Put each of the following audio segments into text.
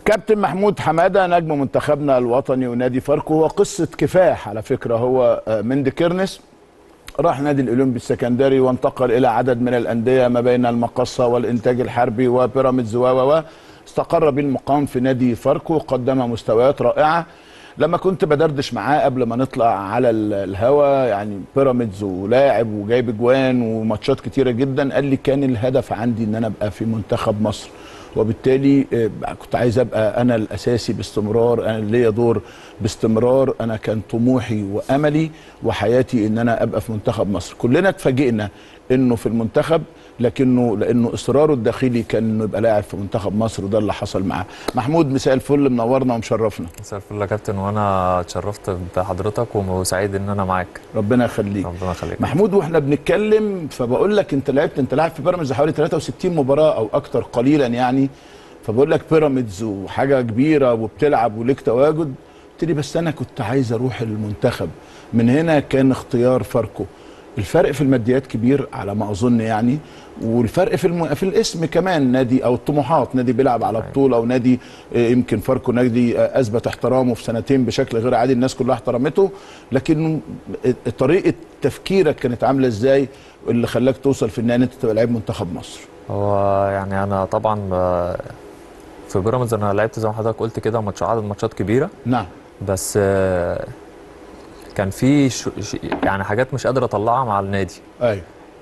كابتن محمود حماده نجم منتخبنا الوطني ونادي فاركو هو قصه كفاح على فكره هو آه، من ديكيرنس راح نادي الاولمبي السكندري وانتقل الى عدد من الانديه ما بين المقصه والانتاج الحربي وبيراميدز و و و استقر بالمقام في نادي فاركو قدم مستويات رائعه لما كنت بدردش معاه قبل ما نطلع على ال- الهوا يعني بيراميدز ولاعب وجايب اجوان وماتشات كتيره جدا قال لي كان الهدف عندي ان انا ابقى في منتخب مصر وبالتالي آه، كنت عايز ابقى انا الاساسي باستمرار انا ليا دور باستمرار انا كان طموحي واملي وحياتي ان انا ابقى في منتخب مصر كلنا اتفاجئنا انه في المنتخب لكنه لانه اصراره الداخلي كان انه يبقى لاعب في منتخب مصر وده اللي حصل معاه محمود مساء الفل منورنا ومشرفنا مساء الفل يا كابتن وانا اتشرفت بحضرتك وسعيد ان انا معاك ربنا يخليك ربنا يخليك محمود واحنا بنتكلم فبقول لك انت لعبت انت لاعب في بيراميدز حوالي 63 مباراه او اكتر قليلا يعني فبقول لك بيراميدز وحاجه كبيره وبتلعب وليك تواجد قلت لي بس انا كنت عايز اروح المنتخب من هنا كان اختيار فاركو الفرق في الماديات كبير على ما اظن يعني والفرق في الم... في الاسم كمان نادي او الطموحات نادي بيلعب على بطوله او نادي آه، يمكن فاركو نادي آه، اثبت احترامه في سنتين بشكل غير عادي الناس كلها احترمته لكن طريقه تفكيرك كانت عامله ازاي اللي خلاك توصل في النهايه ان انت تبقى لعيب منتخب مصر هو يعني انا طبعا آه، في بيراميدز انا لعبت زي ما حضرتك قلت كده ماتش عدد ماتشات كبيره نعم بس آه، كان في شو- ش- يعني حاجات مش قادر اطلعها مع النادي ايوه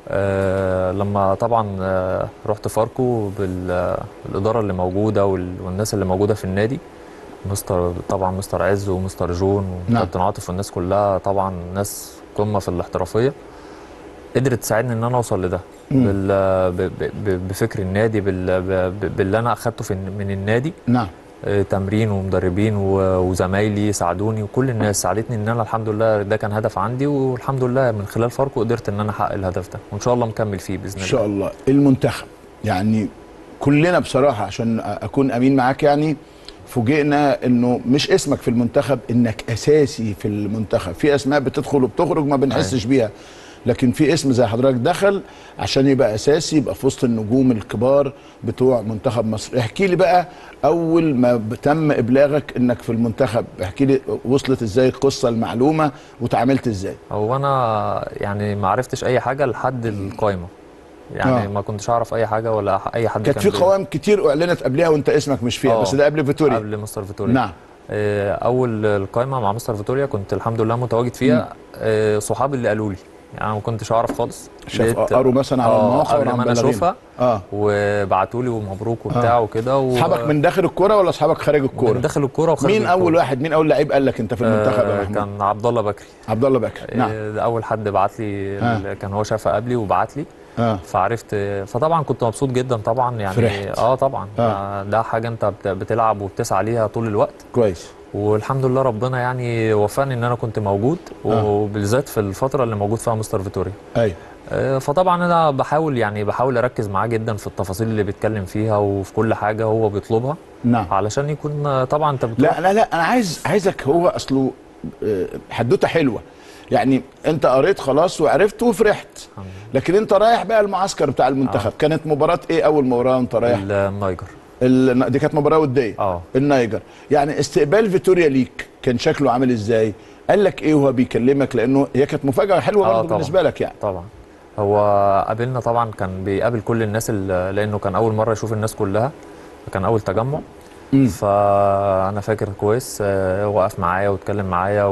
آه، لما طبعا آه، رحت فاركو بال- بالاداره اللي موجوده وال- والناس اللي موجوده في النادي مستر طبعا مستر عز ومستر جون نعم. وكابتن عاطف والناس كلها طبعا ناس قمه في الاحترافيه قدرت تساعدني ان انا اوصل لده مم. بال ب- ب- ب- بفكر النادي بال ب- باللي انا اخدته في من النادي نعم آه، تمرين ومدربين و- وزمايلي ساعدوني وكل الناس ساعدتني ان انا الحمد لله ده كان هدف عندي والحمد لله من خلال فاركو قدرت ان انا احقق الهدف ده وان شاء الله مكمل فيه باذن ان الله شاء الله المنتخب يعني كلنا بصراحه عشان اكون امين معاك يعني فوجئنا انه مش اسمك في المنتخب انك اساسي في المنتخب في اسماء بتدخل وبتخرج ما بنحسش بيها لكن في اسم زي حضرتك دخل عشان يبقى اساسي يبقى في وسط النجوم الكبار بتوع منتخب مصر احكي لي بقى اول ما تم ابلاغك انك في المنتخب احكي لي وصلت ازاي القصه المعلومه وتعاملت ازاي هو انا يعني ما عرفتش اي حاجه لحد القايمه يعني آه. ما كنتش اعرف اي حاجه ولا ح- اي حد كانت كان في بي- قوائم كتير اعلنت قبلها وانت اسمك مش فيها آه. بس ده قبل فيتوريا قبل مستر فيتوريا نعم آه، اول القايمه مع مستر فيتوريا كنت الحمد لله متواجد فيها آه، صحابي اللي قالوا لي يعني أنا ما كنتش اعرف خالص شاف لقيت- قروا مثلا على آه، المواقع قبل وراحوا ما انا مبلغين. اشوفها اه وبعتوا لي ومبروك وبتاع وكده و... اصحابك من داخل الكوره ولا اصحابك خارج الكوره من داخل الكوره وخارج مين اول الكورة. واحد مين اول لعيب قال لك انت في المنتخب يا آه محمود كان عبد الله بكري عبد الله بكر نعم آه، ده اول حد بعت لي آه. ال- كان هو شافها قبلي وبعت لي اه فعرفت فطبعا كنت مبسوط جدا طبعا يعني فرحت. اه طبعا آه. آه. ده حاجه انت بت- بتلعب وبتسعى ليها طول الوقت كويس والحمد لله ربنا يعني وفقني ان انا كنت موجود آه. وبالذات في الفتره اللي موجود فيها مستر فيتوريا ايوه آه، فطبعا انا بحاول يعني بحاول اركز معاه جدا في التفاصيل اللي بيتكلم فيها وفي كل حاجه هو بيطلبها نعم علشان يكون آه، طبعا انت بتروح لا لا لا انا عايز عايزك هو اصله آه، حدوته حلوه يعني انت قريت خلاص وعرفت وفرحت الحمد لكن انت رايح بقى المعسكر بتاع المنتخب كانت مباراه ايه اول مباراه وانت رايح لله النيجر ال- دي كانت مباراه وديه اه النيجر يعني استقبال فيتوريا ليك كان شكله عامل ازاي قال لك ايه وهو بيكلمك لانه هي كانت مفاجاه حلوه آه برضه طبعاً. بالنسبه لك يعني طبعا هو قابلنا طبعا كان بيقابل كل الناس اللي لانه كان اول مره يشوف الناس كلها كان اول تجمع مم. فانا فاكر كويس آه، وقف معايا واتكلم معايا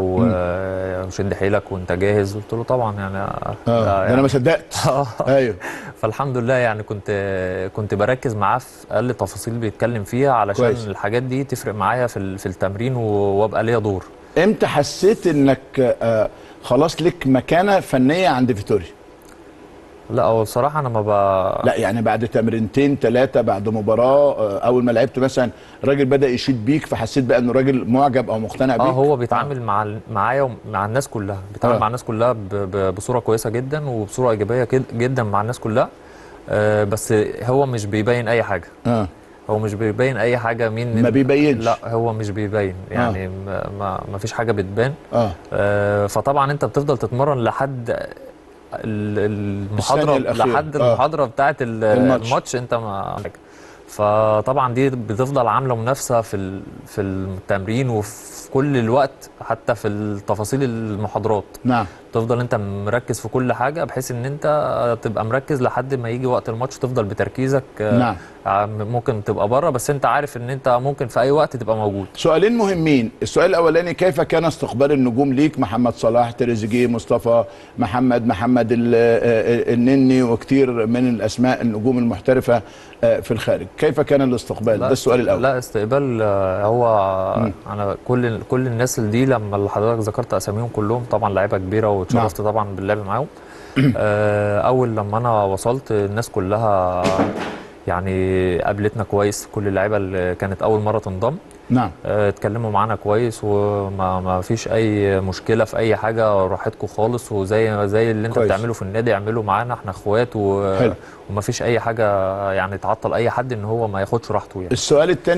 و- وشد حيلك وانت جاهز قلت له طبعا يعني اه ده ده انا يعني ما صدقت آه. ايوه فالحمد لله يعني كنت كنت بركز معاه في اقل تفاصيل بيتكلم فيها علشان كويس. كويس. الحاجات دي تفرق معايا في ال- في التمرين و- وابقى ليا دور امتى حسيت انك آه خلاص لك مكانه فنيه عند فيتوريا لا هو بصراحه انا ما ب... لا يعني بعد تمرينتين ثلاثه بعد مباراه آه اول ما لعبت مثلا راجل بدا يشيد بيك فحسيت بقى انه راجل معجب او مقتنع بيك اه هو بيتعامل مع ال- معايا ومع الناس كلها بيتعامل آه. مع الناس كلها ب- ب- بصوره كويسه جدا وبصوره ايجابيه كد- جدا مع الناس كلها آه بس هو مش بيبين اي حاجه اه هو مش بيبين اي حاجه مين ما بيبينش. لا هو مش بيبين يعني ما, ما, ما فيش حاجه بتبان اه آه فطبعا انت بتفضل تتمرن لحد ال- المحاضره الثانية الأخيرة. لحد آه. المحاضره بتاعه ال- الماتش. الماتش انت ما فطبعا دي بتفضل عامله منافسه في ال- في التمرين وفي كل الوقت حتى في التفاصيل المحاضرات نعم تفضل انت مركز في كل حاجه بحيث ان انت تبقى مركز لحد ما يجي وقت الماتش تفضل بتركيزك آه، نعم. آه، ممكن تبقى بره بس انت عارف ان انت ممكن في اي وقت تبقى موجود سؤالين مهمين السؤال الاولاني كيف كان استقبال النجوم ليك محمد صلاح تريزيجيه مصطفى محمد محمد ال- آه، النني وكتير من الاسماء النجوم المحترفه آه، في الخارج كيف كان الاستقبال ده السؤال الاول لا استقبال آه، هو انا كل كل الناس اللي دي لما اللي حضرتك ذكرت اساميهم كلهم طبعا لعيبه كبيره واتشرفت طبعا باللعب معاهم آه، اول لما انا وصلت الناس كلها يعني قابلتنا كويس كل اللعيبه اللي كانت اول مره تنضم نعم آه، اتكلموا معانا كويس وما ما فيش اي مشكله في اي حاجه راحتكم خالص وزي زي اللي انت كويس. بتعمله في النادي اعمله معانا احنا اخوات و... حلو. وما فيش اي حاجه يعني تعطل اي حد ان هو ما ياخدش راحته يعني السؤال الثاني